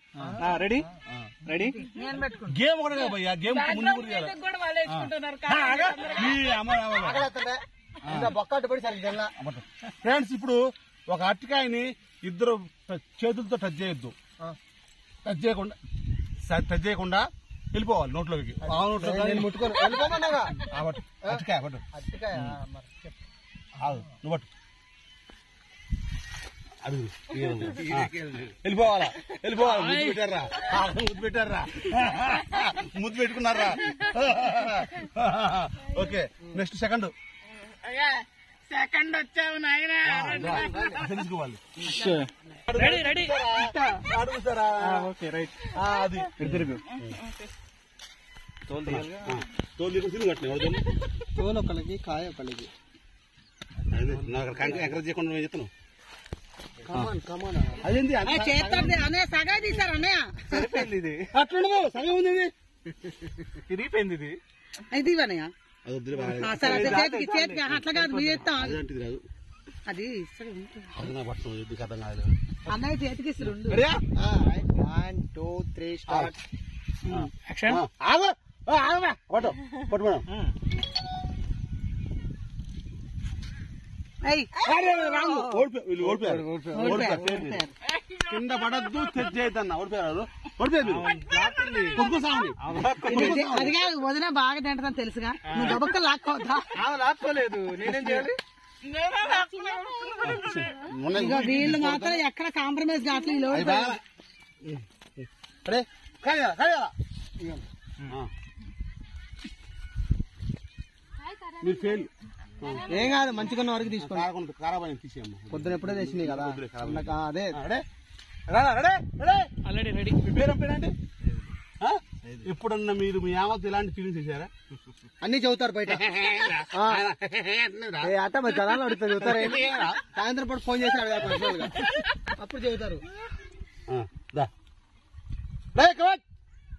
Ready ready నేను పెట్టుకుంటా game ఒకటే కదా భయ్యా గేమ్ ముందు కూడా చేయాలి. కూడా వాళ్ళే వేసుకుంటున్నారు ఆ, ఆగా. ఈ అమ్మ, అమ్మ, అమ్మ. ఆకలేస్తుందే. ఇంకా బొక్క పడి సరిగ్గా తినలా. అమ్మట. ఫ్రెండ్స్ ఇప్పుడు ఒక అరటికాయని ఇద్దరు ట- చేతులతో టచ్ చేయొద్దు ఆ. టచ్ చేయకుండా స- టచ్ చేయకుండా వెళ్ళిపోవాలి నోట్లోకి ఆ నోట్లో నేను ముట్టుకోను వెళ్ళిపోమన్నాగా ఆ, పట్టు. అరటికాయ పట్టు అరటికాయ మరి చెప్పు. ఆగు, నువ్వు పట్టు అది ఆ, వెళ్ళిపోవాలా వెళ్ళిపోవాలి ముద్దు పెట్టారా ఆ, ముద్దు పెట్టారా ముద్దు పెట్టుకున్నారా ఓకే నెక్స్ట్ సెకండ్ సెకండ్ వచ్చావు నాయన తెలుసుకోవాలి రెడీ రెడీ అడుగుతారా ఓకే రైట్ ఆ, అది తిరుగు తోలు దిగు తిరుగు అట్లే వాడు తోలు. తోలు ఒకళ్ళకి కాయ ఒకళ్ళకి అదే, నాకు అక్కడ ఎంకరేజ్ చేయకుండా నేను చెప్తాను కమాన్ కమాన్ అదేంటి అంత- చేస్తాడు అనే సగా తీసారు అన్నయ్య సరిపోయింది ఇది అట్లుండదు సగం ఉంది ఇది తిరిగిపోయింది ఇది ఇది ఇవ్వనయ్య అది వద్దులే బాగా. సరే అదే చేతికి చేతికి అట్లా కాదు మీరు చేస్తాం అదేంటిది రాదు అది ఇస్తాడు ఉంటుంది. అది నాకు పట్టణం ఎందుకు అర్థం కాదు అన్నయ్య చేతికి ఇస్తారు ఉండు. One two three start action ఆ, ఆగు ఆ, ఆగవా పట్టు పట్టు మేడం ఏయ్, అరే, రాంగు. ఓడిపోయారు వీళ్ళు ఓడిపోయారు ఓడిపోయారు, ఓడిపోయారు. ఓడిపోయారు. కింద పడద్దు తెచ్చి చేయొద్దన్న ఓడిపోయారు ఓడిపోయారు కొనుక్కోసామండి ఇది- అది కాదు వదిన బాగా తింటుందని తెలుసుగా నువ్వు గబక్క లాక్కోవద్దా లాక్కోలేదు నేనేం చేయాలి ఇక వీళ్ళు మాత్రం ఎక్కడ కాంప్రమైజ్ కావట్లేదు వీళ్ళు అది బాగా అరే కాయ కాయ మీరు ఫెయిల్ ఏం కాదు మంచిగా ఉన్న వరకు తీసుకోండి కారకుండా కారాబాయి తీసేయమ్మా పొద్దున ఎప్పుడే తెచ్చినాయి కదా నాకు అదే అడే రాడా రెడే రెడే ఆల్రెడీ రెడీ మీ పేరు ఏం పేరండి ఆ? ఎప్పుడన్నా మీరు మీ ఆమతో ఇలాంటి ఫీలింగ్స్ చేశారా అన్ని చదువుతారు బయట ఆ. ఏ అట్ట మరి జనాలు అడుగుతారు చదువుతారు సాయంత్రం పూట ఫోన్ చేసి అడగాలి personal గా. అప్పుడు చదువుతారు ఆ, దా రే, come on.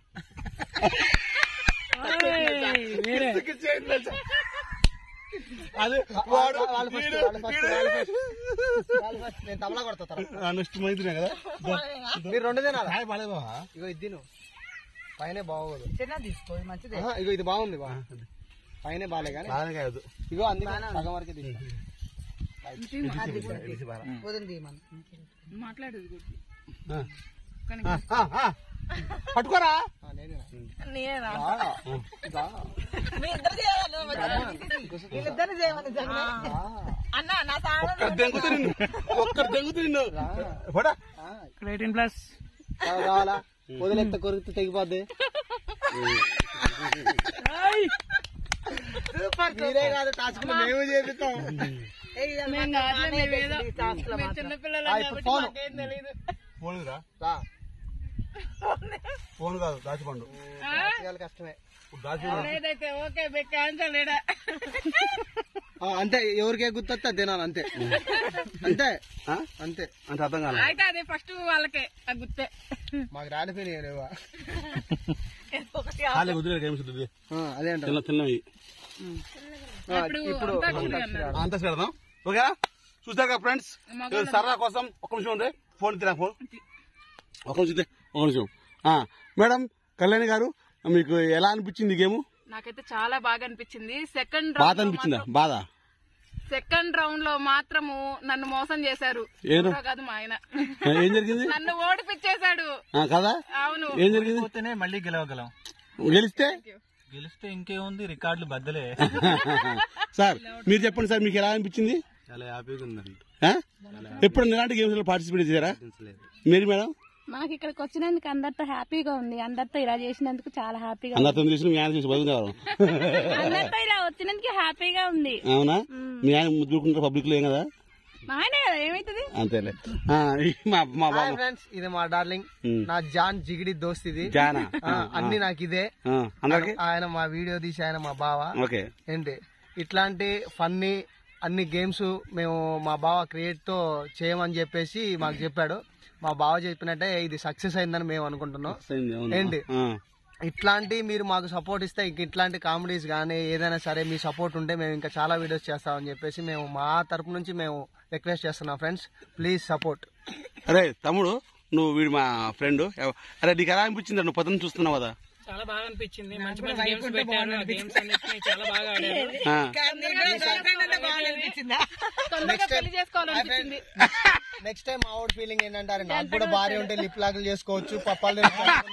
అది వాడు వాళ్ళు first, వీడు, వాళ్ళు first, వీడు. వాళ్ళు first. వాళ్ళు first, నేను తబలా కొడతా తర్వాత. ఆ, నెక్స్ట్ మైందినే కదా దా. మీరు రెండు తినాలా కాయ బాలేదా ఇగో ఇది తిను పైన బాగోదు చిన్న తీసుకో ఇది మంచిదే ఆహా, ఇగో ఇది బాగుంది బా పైన బాలే కానీ బాగానే కాయదు ఇగో అందుకే సగం వరకే తీసిన వదిన తీయమను మాట్లాడేది ఆ. ఆ, ఆ, ఆ. పట్టుకోరా నేనా బాగా బాగా మీ ఇద్దరు చేయాలి వీళ్ళిద్దరు చేయమని చెప్పిన. అన్న నా తాళం ఒక్కరు దెంగుతూ నిన్ను ఒక్కరు దెంగుతూ నిన్ను పడా ఎయిటీన్ ప్లస్ కావాలా వదిలేస్తే కొరికితే తెగిపోద్ది మీరే కాదు టాస్క్ మేము చేపిస్తాం ఆ, ఇప్పుడు ఫోన్ ఫోన్ రా రా. ఫోన్ కాదు దాచిపండు చేయాలి కష్టమే ఇప్పుడు దాచిపండు లేదైతే ఓకే క్యాన్సల్ లేడా ఆ, అంతే ఎవరికి ఏ గుర్తొస్తే అది తినాలి అంతే అంతే ఆ? అంతే అంటే అర్థం కాలేదు అయితే అది ఫస్ట్ వాళ్ళకే ఆ గుర్తే మాకు రాలిపోయినాయి లేవా ఖాళీ కుదిరే గేమ్స్ ఉంటుంది ఆ, అదే అంట చిన్న చిన్నవి ఆ, ఇప్పుడు అంతా చేద్దాం ఓకేనా చూసారు కదా ఫ్రెండ్స్ సరదా కోసం ఒక్క నిమిషం ఉంది ఫోన్ తిరా ఫోన్ ఒక నిమిషం ఇదే, ఒక నిమిషం ఆ, మేడం కళ్యాణి గారు మీకు ఎలా అనిపించింది గేమ్ నాకైతే చాలా బాగా అనిపించింది సెకండ్ బాధ అనిపించిందా బాధ సెకండ్ రౌండ్ లో మాత్రము నన్ను మోసం చేశారు ఏం రా- ఎవరో కాదు మా ఆయన ఏం జరిగింది నన్ను ఓడిపిచ్చేశాడు ఆ, కదా అవును ఏం జరిగింది పోతేనే మళ్ళీ గెలవగలం గెలిస్తే గెలిస్తే ఇంకేముంది రికార్డులు బద్దలే సార్ మీరు చెప్పండి సార్ మీకు ఎలా అనిపించింది చాలా హ్యాపీగా ఉందండి ఆ? ఎప్పుడు ఇలాంటి గేమ్స్ లో పార్టిసిపేట్ చేశారా మీరు మేడం మాకు ఇక్కడికి వచ్చినందుకు అందరితో హ్యాపీగా ఉంది అందరితో ఇలా చేసినందుకు చాలా హ్యాపీగా ఉంది. అందరితో చేసిన మీ ఆయన చేసి బతుకుతారు అందరితో ఇలా వచ్చినందుకు హ్యాపీగా ఉంది అవునా మీ ఆయన ముద్దుకుంటారు పబ్లిక్ లో ఏం కదా మా ఆయనే కదా ఏమైతుంది అంతేలే ఆ, ఈ మా మా హాయ్ బాబు ఫ్రెండ్స్ ఇది మా డార్లింగ్ ఉమ్. నా జాన్ జిగిడి దోస్త్ ఇది జానా ఆ, అన్ని నాకు ఇదే ఆ, అందరికి ఆయన మా వీడియో తీసి ఆయన మా బావ ఓకే ఏంటి ఇట్లాంటి ఫన్నీ అన్ని గేమ్స్ మేము మా బావ క్రియేట్ తో చేయమని చెప్పేసి మాకు చెప్పాడు మా బావ చెప్పినట్టే ఇది సక్సెస్ అయిందని మేము అనుకుంటున్నాం అవును. ఏంటి? ఆ, ఇట్లాంటి మీరు మాకు సపోర్ట్ ఇస్తే ఇంక ఇట్లాంటి కామెడీస్ కానీ ఏదైనా సరే మీ సపోర్ట్ ఉంటే మేము ఇంకా చాలా వీడియోస్ చేస్తామని చెప్పేసి మేము మా తరపు నుంచి మేము రిక్వెస్ట్ చేస్తున్నాం ఫ్రెండ్స్ ప్లీజ్ సపోర్ట్ అరే తమ్ముడు నువ్వు వీడు మా ఫ్రెండ్ అరే నీకు ఎలా అనిపించింది నువ్వు పొద్దున్న చూస్తున్నావు కదా చాలా బాగా అనిపించింది మంచి మంచి గేమ్స్ పెట్టారు ఆ గేమ్స్ అన్నిటిని చాలా బాగా ఆడారు ఆ. తొందరగా పెళ్లి చేసుకోవాలనిపించింది నెక్స్ట్ టైం మా వాడు ఫీలింగ్ ఏంటంటే అరే నాకు కూడా భార్య ఉంటే లిప్ లాగులు చేసుకోవచ్చు పప్పాలు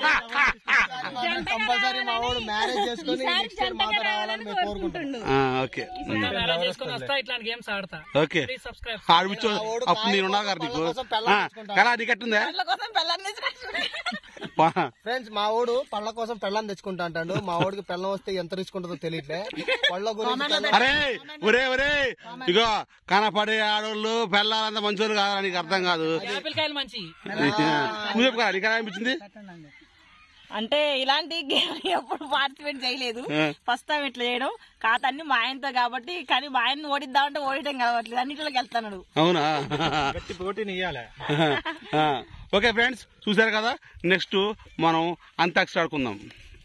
కంపల్సరీ మా వాడు మ్యారేజ్ చేసుకొని నెక్స్ట్ ఇయర్ మాతో రావాలని మేము కోరుకుంటున్నాం ఆ, ఓకే మ్యారేజ్ చేసుకొని వస్తా ఇట్లాంటి గేమ్స్ ఆడతా ఓకే ప్లీజ్ సబ్స్క్రైబ్ ఆడిపించు అప్పుడు నేను ఉన్నా కదా నీకు కోసం పెళ్ళాం ఆ, కదా నీకు ఎట్టుందా వాళ్ళ కోసం పిల్లల్ని తీసుకొచ్చుకుంటే వా. ఫ్రెండ్స్ మా వాడు పళ్ళ కోసం పెళ్ళం తెచ్చుకుంటా అంటాడు మా వాడికి పెళ్ళం వస్తే ఎంత రిచ్చుకుంటుందో తెలియట్లే పళ్ళ గురించి పెళ్ళం- అరే ఒరే ఒరే ఇగో కనపడే ఆడోళ్ళు పెళ్ళాలంత మంచోళ్ళు కాదు నీకు అర్థం కాదు యాపిల్ కాయలు మంచి నువ్వు చెప్పు కదా నీకు ఎలా అనిపించింది అంటే ఇలాంటి గేమ్ ఎప్పుడు పార్టిసిపేట్ చేయలేదు ఆ. ఫస్ట్ టైం ఇట్లా చేయడం కాత అన్ని మా ఆయనతో కాబట్టి కానీ మా ఆయన్ని ఓడిద్దామంటే ఓడిటం కావట్లేదు అన్నిటిలోకి వెళ్తున్నాడు అవునా పోటీని ఇవ్వాలి ఆ, ఓకే ఫ్రెండ్స్ చూసారు కదా నెక్స్ట్ మనం అంతాక్షరి ఆడుకుందాం